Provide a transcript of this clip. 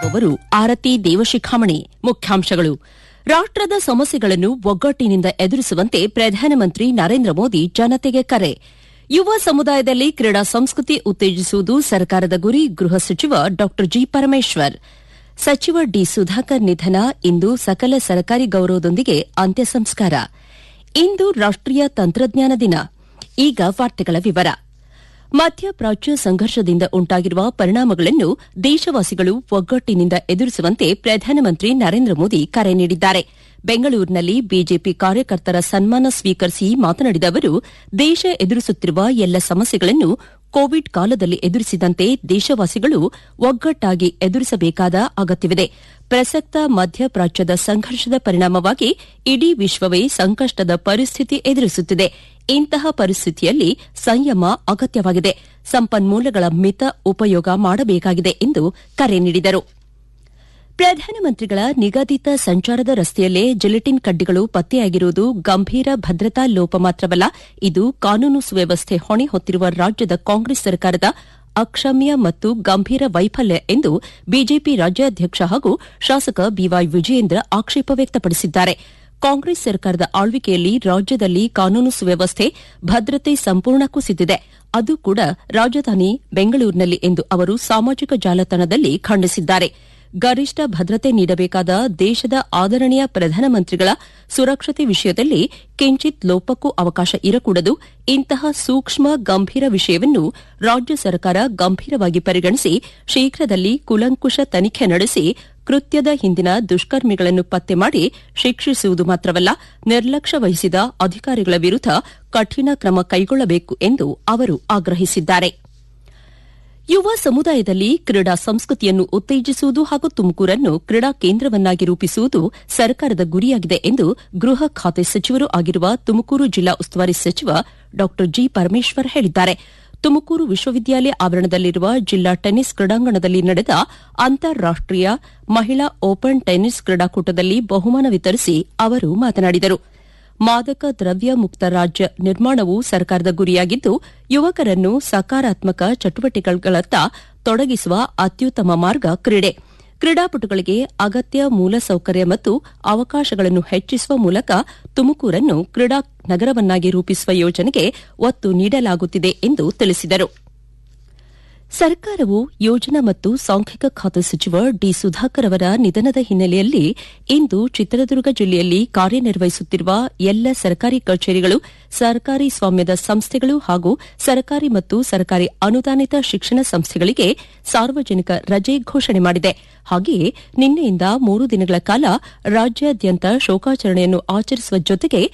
ಓದುತ್ತಿರುವವರು ಆರತಿ ದೇವಶಿಖಾಮಣಿ ಮುಖ್ಯಾಂಶಗಳು ರಾಷ್ಟದ ಸಮಸ್ಯೆಗಳನ್ನು ಒಗ್ಗಟ್ಟಿನಿಂದ ಎದುರಿಸುವಂತೆ ಪ್ರಧಾನಮಂತ್ರಿ ನರೇಂದ್ರ ಮೋದಿ ಜನತೆಗೆ ಕರೆ ಯುವ ಸಮುದಾಯದಲ್ಲಿ ಕ್ರೀಡಾ ಸಂಸ್ಕೃತಿ ಉತ್ತೇಜಿಸುವುದು ಸರ್ಕಾರದ ಗುರಿ ಗೃಹ ಸಚಿವ ಡಾ ಜಿ ಪರಮೇಶ್ವರ್ ಸಚಿವ ಡಿ ಸುಧಾಕರ್ ನಿಧನ ಇಂದು ಸಕಲ ಸರ್ಕಾರಿ ಗೌರವದೊಂದಿಗೆ ಅಂತ್ಯ ಸಂಸ್ಕಾರ ಇಂದು ರಾಷ್ಟೀಯ ತಂತ್ರಜ್ಞಾನ ದಿನ ಈಗ ವಾರ್ತೆಗಳ ವಿವರ ಮಧ್ಯಪ್ರಾಚ್ಯ ಸಂಘರ್ಷದಿಂದ ಉಂಟಾಗಿರುವ ಪರಿಣಾಮಗಳನ್ನು ದೇಶವಾಸಿಗಳು ಒಗ್ಗಟ್ಟಿನಿಂದ ಎದುರಿಸುವಂತೆ ಪ್ರಧಾನಮಂತ್ರಿ ನರೇಂದ್ರ ಮೋದಿ ಕರೆ ನೀಡಿದ್ದಾರೆ ಬೆಂಗಳೂರಿನಲ್ಲಿ ಬಿಜೆಪಿ ಕಾರ್ಯಕರ್ತರ ಸನ್ಮಾನ ಸ್ವೀಕರಿಸಿ ಮಾತನಾಡಿದ ಅವರು ದೇಶ ಎದುರಿಸುತ್ತಿರುವ ಎಲ್ಲ ಸಮಸ್ಯೆಗಳನ್ನು ಕೋವಿಡ್ ಕಾಲದಲ್ಲಿ ಎದುರಿಸಿದಂತೆ ದೇಶವಾಸಿಗಳು ಒಗ್ಗಟ್ಟಾಗಿ ಎದುರಿಸಬೇಕಾದ ಅಗತ್ಯವಿದೆ ಪ್ರಸಕ್ತ ಮಧ್ಯಪ್ರಾಚ್ಯದ ಸಂಘರ್ಷದ ಪರಿಣಾಮವಾಗಿ ಇಡೀ ವಿಶ್ವವೇ ಸಂಕಷ್ಟದ ಪರಿಸ್ಥಿತಿ ಎದುರಿಸುತ್ತಿದೆ ಇಂತಹ ಪರಿಸ್ಥಿತಿಯಲ್ಲಿ ಸಂಯಮ ಅಗತ್ಯವಾಗಿದೆ ಸಂಪನ್ಮೂಲಗಳ ಮಿತ ಉಪಯೋಗ ಮಾಡಬೇಕಾಗಿದೆ ಎಂದು ಕರೆ ನೀಡಿದರು ಪ್ರಧಾನಮಂತ್ರಿಗಳ ನಿಗದಿತ ಸಂಚಾರದ ರಸ್ತೆಯಲ್ಲೇ ಜಿಲೆಟಿನ್ ಕಡ್ಡಿಗಳು ಪತ್ತೆಯಾಗಿರುವುದು ಗಂಭೀರ ಭದ್ರತಾ ಲೋಪ ಮಾತ್ರವಲ್ಲ ಇದು ಕಾನೂನು ಸುವ್ಯವಸ್ಥೆ ಹೊಣೆ ಹೊತ್ತಿರುವ ರಾಜ್ಯದ ಕಾಂಗ್ರೆಸ್ ಸರ್ಕಾರದ ಅಕ್ಷಮ್ಯ ಮತ್ತು ಗಂಭೀರ ವೈಫಲ್ಯ ಎಂದು ಬಿಜೆಪಿ ರಾಜ್ಯಾಧ್ಯಕ್ಷ ಹಾಗೂ ಶಾಸಕ ಬಿವೈ ವಿಜಯೇಂದ್ರ ಆಕ್ಷೇಪ ವ್ಯಕ್ತಪಡಿಸಿದ್ದಾರೆ ಕಾಂಗ್ರೆಸ್ ಸರ್ಕಾರದ ಆಳ್ವಿಕೆಯಲ್ಲಿ ರಾಜ್ಯದಲ್ಲಿ ಕಾನೂನು ಸುವ್ಯವಸ್ಥೆ ಭದ್ರತೆ ಸಂಪೂರ್ಣ ಕುಸಿದಿದೆ ಅದು ಕೂಡ ರಾಜಧಾನಿ ಬೆಂಗಳೂರಿನಲ್ಲಿ ಎಂದು ಅವರು ಸಾಮಾಜಿಕ ಜಾಲತಾಣದಲ್ಲಿ ಖಂಡಿಸಿದ್ದಾರೆ ಗರಿಷ್ಠ ಭದ್ರತೆ ನೀಡಬೇಕಾದ ದೇಶದ ಆದರಣೀಯ ಪ್ರಧಾನಮಂತ್ರಿಗಳ ಸುರಕ್ಷತೆ ವಿಷಯದಲ್ಲಿ ಕಿಂಚಿತ್ ಲೋಪಕ್ಕೂ ಅವಕಾಶ ಇರಕೂಡದು ಇಂತಹ ಸೂಕ್ಷ್ಮ ಗಂಭೀರ ವಿಷಯವನ್ನು ರಾಜ್ಯ ಸರ್ಕಾರ ಗಂಭೀರವಾಗಿ ಪರಿಗಣಿಸಿ ಶೀಘ್ರದಲ್ಲಿ ಕುಲಂಕುಷ ತನಿಖೆ ನಡೆಸಿ ಕೃತ್ಯದ ಹಿಂದಿನ ದುಷ್ಕರ್ಮಿಗಳನ್ನು ಪತ್ತೆ ಮಾಡಿ ಶಿಕ್ಷಿಸುವುದು ಮಾತ್ರವಲ್ಲ ನಿರ್ಲಕ್ಷ್ಯ ವಹಿಸಿದ ಅಧಿಕಾರಿಗಳ ವಿರುದ್ದ ಕಠಿಣ ಕ್ರಮ ಕೈಗೊಳ್ಳಬೇಕು ಎಂದು ಅವರು ಆಗ್ರಹಿಸಿದ್ದಾರೆ ಯುವ ಸಮುದಾಯದಲ್ಲಿ ಕ್ರೀಡಾ ಸಂಸ್ಕೃತಿಯನ್ನು ಉತ್ತೇಜಿಸುವುದು ಹಾಗೂ ತುಮಕೂರನ್ನು ಕ್ರೀಡಾ ಕೇಂದ್ರವನ್ನಾಗಿ ರೂಪಿಸುವುದು ಸರ್ಕಾರದ ಗುರಿಯಾಗಿದೆ ಎಂದು ಗೃಹ ಖಾತೆ ಸಚಿವರೂ ಆಗಿರುವ ತುಮಕೂರು ಜಿಲ್ಲಾ ಉಸ್ತುವಾರಿ ಸಚಿವ ಡಾ ಜಿ ಪರಮೇಶ್ವರ್ ಹೇಳಿದ್ದಾರೆ ತುಮಕೂರು ವಿಶ್ವವಿದ್ಯಾಲಯ ಆವರಣದಲ್ಲಿರುವ ಜಿಲ್ಲಾ ಟೆನ್ನಿಸ್ ಕ್ರೀಡಾಂಗಣದಲ್ಲಿ ನಡೆದ ಅಂತಾರಾಷ್ಟೀಯ ಮಹಿಳಾ ಓಪನ್ ಟೆನ್ನಿಸ್ ಕ್ರೀಡಾಕೂಟದಲ್ಲಿ ಬಹುಮಾನ ವಿತರಿಸಿ ಅವರು ಮಾತನಾಡಿದರು ಮಾದಕ ದ್ರವ್ಯ ಮುಕ್ತ ರಾಜ್ಯ ನಿರ್ಮಾಣವು ಸರ್ಕಾರದ ಗುರಿಯಾಗಿದ್ದು ಯುವಕರನ್ನು ಸಕಾರಾತ್ಮಕ ಚಟುವಟಿಕೆಗಳತ್ತ ತೊಡಗಿಸುವ ಅತ್ಯುತ್ತಮ ಮಾರ್ಗ ಕ್ರೀಡೆ ಕ್ರೀಡಾಪಟುಗಳಿಗೆ ಅಗತ್ಯ ಮೂಲಸೌಕರ್ಯ ಮತ್ತು ಅವಕಾಶಗಳನ್ನು ಹೆಚ್ಚಿಸುವ ಮೂಲಕ ತುಮಕೂರನ್ನು ಕ್ರೀಡಾ ನಗರವನ್ನಾಗಿ ರೂಪಿಸುವ ಯೋಜನೆಗೆ ಒತ್ತು ನೀಡಲಾಗುತ್ತಿದೆ ಎಂದು ತಿಳಿಸಿದರು ಸರ್ಕಾರವು ಯೋಜನಾ ಮತ್ತು ಸಾಂಖ್ಯಿಕ ಖಾತೆ ಸಚಿವ ಡಿ ಸುಧಾಕರ್ ಅವರ ನಿಧನದ ಹಿನ್ನೆಲೆಯಲ್ಲಿ ಇಂದು ಚಿತ್ರದುರ್ಗ ಜಿಲ್ಲೆಯಲ್ಲಿ ಕಾರ್ಯನಿರ್ವಹಿಸುತ್ತಿರುವ ಎಲ್ಲ ಸರ್ಕಾರಿ ಕಚೇರಿಗಳು ಸರ್ಕಾರಿ ಸ್ವಾಮ್ಯದ ಸಂಸ್ಥೆಗಳು ಹಾಗೂ ಸರ್ಕಾರಿ ಮತ್ತು ಸರ್ಕಾರಿ ಅನುದಾನಿತ ಶಿಕ್ಷಣ ಸಂಸ್ಥೆಗಳಿಗೆ ಸಾರ್ವಜನಿಕ ರಜೆ ಘೋಷಣೆ ಮಾಡಿದೆ ಹಾಗೆಯೇ ನಿನ್ನೆಯಿಂದ ಮೂರು ದಿನಗಳ ಕಾಲ ರಾಜ್ಯಾದ್ಯಂತ ಶೋಕಾಚರಣೆಯನ್ನು ಆಚರಿಸುವ ಜೊತೆಗೆ